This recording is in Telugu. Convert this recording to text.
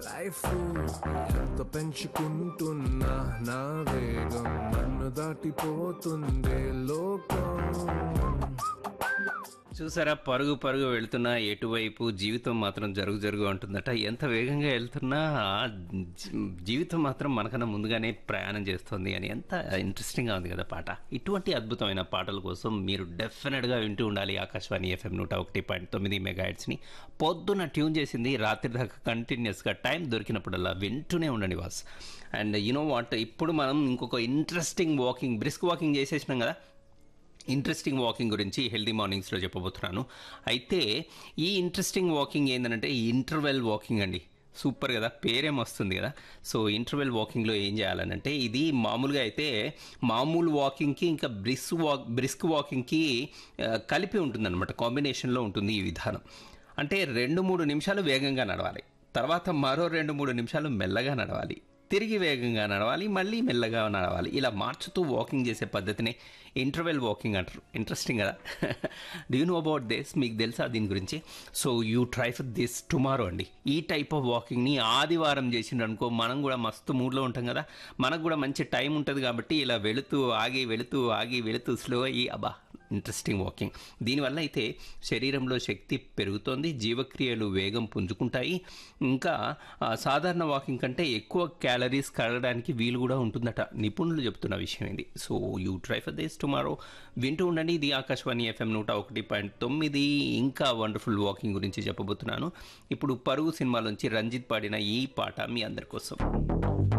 లైఫ్ ఎంత పెంచుకుంటున్నా నా వేగం నన్ను దాటిపోతుందే లోకం చూసారా పరుగు పరుగు వెళ్తున్నా ఎటువైపు జీవితం మాత్రం జరుగు జరుగు అంటుందట ఎంత వేగంగా వెళ్తున్నా జీ- జీవితం మాత్రం మనకన్నా ముందుగానే ప్రయాణం చేస్తుంది అని ఎంత ఇంట్రెస్టింగ్గా ఉంది కదా పాట ఇటువంటి అద్భుతమైన పాటల కోసం మీరు డెఫినెట్గా వింటూ ఉండాలి ఆకాశవాణి ఎఫ్ఎం నూట ఒకటి పాయింట్ తొమ్మిది మెగాహెడ్స్ని పొద్దున ట్యూన్ చేసింది రాత్రి దాకా కంటిన్యూస్గా టైం దొరికినప్పుడల్లా వింటూనే ఉండండి వాస్ అండ్ యునో వాట్ ఇప్పుడు మనం ఇంకొక ఇంట్రెస్టింగ్ వాకింగ్ బ్రిస్క్ వాకింగ్ చేసేసినాం కదా ఇంట్రెస్టింగ్ వాకింగ్ గురించి హెల్దీ మార్నింగ్స్లో చెప్పబోతున్నాను అయితే ఈ ఇంట్రెస్టింగ్ వాకింగ్ ఏంటంటే ఇంటర్వెల్ వాకింగ్ అండి సూపర్ కదా పేరేం వస్తుంది కదా సో ఇంటర్వెల్ వాకింగ్లో ఏం చేయాలనంటే ఇది మామూలుగా అయితే మామూలు వాకింగ్కి ఇంకా బ్రిస్క్ వాక్ బ్రిస్క్ వాకింగ్కి ఆ, కలిపి ఉంటుందన్నమాట కాంబినేషన్లో ఉంటుంది ఈ విధానం అంటే రెండు మూడు నిమిషాలు వేగంగా నడవాలి తర్వాత మరో రెండు మూడు నిమిషాలు మెల్లగా నడవాలి తిరిగి వేగంగా నడవాలి మళ్ళీ మెల్లగా నడవాలి ఇలా మార్చుతూ వాకింగ్ చేసే పద్ధతిని ఇంటర్వెల్ వాకింగ్ అంటారు ఇంట్రెస్టింగ్ కదా do you know about this మీకు తెలుసా దీని గురించి so you try for this tomorrow అండి ఈ టైప్ ఆఫ్ వాకింగ్ని ఆదివారం చేసిండ్రు అనుకో మనం కూడా మస్తు మూడ్లో ఉంటాం కదా మనకు కూడా మంచి టైం ఉంటుంది కాబట్టి ఇలా వెళుతూ ఆగి వెళుతూ ఆగి వెళుతూ స్లో అయ్యి అబ్బా ఇంట్రెస్టింగ్ వాకింగ్ దీనివల్ల అయితే శరీరంలో శక్తి పెరుగుతోంది జీవక్రియలు వేగం పుంజుకుంటాయి ఇంకా ఆ, సాధారణ వాకింగ్ కంటే ఎక్కువ క్యాలరీస్ కడగడానికి వీలు కూడా ఉంటుందట నిపుణులు చెప్తున్న విషయం ఇది so you try for this tomorrow వింటూ ఉండండి ఇది ఆకాశవాణి ఎఫ్ఎం నూట ఒకటి పాయింట్ తొమ్మిది ఇంకా వండర్ఫుల్ వాకింగ్ గురించి చెప్పబోతున్నాను ఇప్పుడు పరుగు సినిమాలోంచి రంజిత్ పాడిన ఈ పాట మీ అందరి కోసం